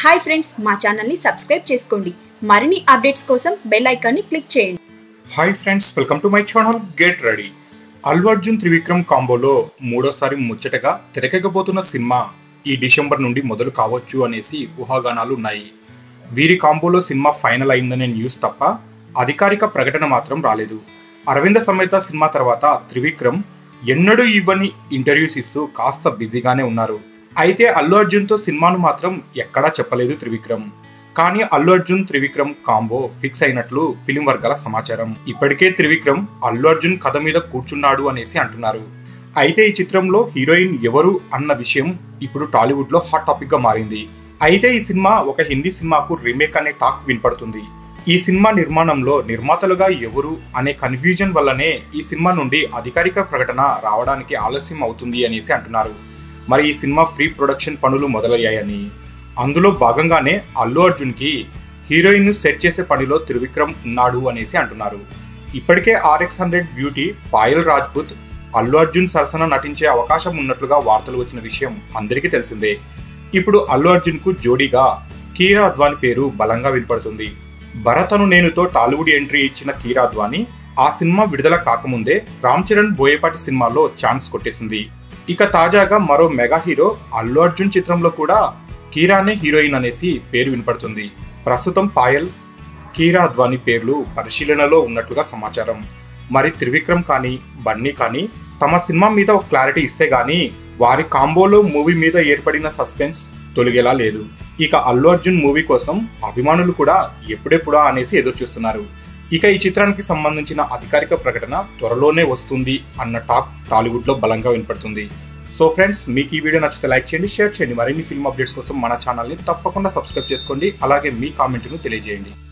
hi friends మా ఛానల్ని subscribe చేసుకోండి మరిన్ని అప్డేట్స్ కోసం బెల్ ఐకాన్ని క్లిక్ చేయండి hi friends welcome to my channel get ready Allu Arjun Trivikram కాంబోలో మూడోసారి ముచ్చటగా తెరకెక్కబోతున్న సినిమా ఈ డిసెంబర్ నుండి మొదలు కావచ్చు అనేసి ఊహాగానాలు ఉన్నాయి వీరి కాంబోలో సినిమా ఫైనల్ అయిందనే న్యూస్ తప్ప అధికారిక ప్రకటన మాత్రం రాలేదు అరవింద సమేత సినిమా తర్వాత త్రివిక్రమ్ ఎన్నడూ ఇవ్వని ఇంటర్వ్యూస్ ఇస్తూ కాస్త బిజీగానే ఉన్నారు అయితే అల్లు అర్జున్తో సినిమాను మాత్రం ఎక్కడా చెప్పలేదు త్రివిక్రమ్ కానీ అల్లు అర్జున్ త్రివిక్రమ్ కాంబో ఫిక్స్ అయినట్లు ఫిలిం వర్గాల సమాచారం ఇప్పటికే త్రివిక్రమ్ అల్లు అర్జున్ కథ మీద కూర్చున్నాడు అనేసి అంటున్నారు అయితే ఈ చిత్రంలో హీరోయిన్ ఎవరు అన్న విషయం ఇప్పుడు టాలీవుడ్ లో హాట్ టాపిక్ గా మారింది అయితే ఈ సినిమా ఒక హిందీ సినిమాకు రీమేక్ అనే టాక్ వినపడుతుంది ఈ సినిమా నిర్మాణంలో నిర్మాతలుగా ఎవరు అనే కన్ఫ్యూజన్ వల్లనే ఈ సినిమా నుండి అధికారిక ప్రకటన రావడానికి ఆలస్యం అవుతుంది అనేసి అంటున్నారు మరి ఈ సినిమా ఫ్రీ ప్రొడక్షన్ పనులు మొదలయ్యాయని అందులో భాగంగానే అల్లు అర్జున్కి హీరోయిన్ సెట్ చేసే పనిలో త్రివిక్రమ్ ఉన్నాడు అనేసి అంటున్నారు ఇప్పటికే RX hundred beauty Payal Rajput Allu Arjun సరసన నటించే అవకాశం ఉన్నట్లుగా వార్తలు వచ్చిన విషయం అందరికీ తెలిసిందే ఇప్పుడు అల్లు అర్జున్కు జోడీగా కీరా అద్వాని పేరు బలంగా వినపడుతుంది భరతను నేనుతో టాలీవుడ్ ఎంట్రీ ఇచ్చిన కీరా అద్వాని ఆ సినిమా విడుదల కాకముందే రామ్ చరణ్ బోయేపాటి సినిమాలో ఛాన్స్ కొట్టేసింది ఇక తాజాగా మరో మెగా హీరో అల్లు అర్జున్ చిత్రంలో కూడా కీరానే హీరోయిన్ అనేసి పేరు వినపడుతుంది ప్రస్తుతం పాయల్ కీరా అద్వాని పేర్లు పరిశీలనలో ఉన్నట్లుగా సమాచారం మరి త్రివిక్రమ్ కానీ బన్నీ కానీ తమ సినిమా మీద ఒక క్లారిటీ ఇస్తే గానీ వారి కాంబోలో మూవీ మీద ఏర్పడిన సస్పెన్స్ తొలగేలా లేదు ఇక అల్లు అర్జున్ మూవీ కోసం అభిమానులు కూడా ఎప్పుడెప్పుడా అనేసి ఎదురు చూస్తున్నారు ఇక ఈ చిత్రానికి సంబంధించిన అధికారిక ప్రకటన త్వరలోనే వస్తుంది అన్న టాక్ టాలీవుడ్ లో బలంగా వినపడుతుంది సో ఫ్రెండ్స్ మీకు ఈ వీడియో నచ్చితే లైక్ చేయండి షేర్ చేయండి మరిన్ని ఫిల్మ్ అప్డేట్స్ కోసం మన ఛానల్ని తప్పకుండా సబ్స్క్రైబ్ చేసుకోండి అలాగే మీ కామెంట్ను తెలియజేయండి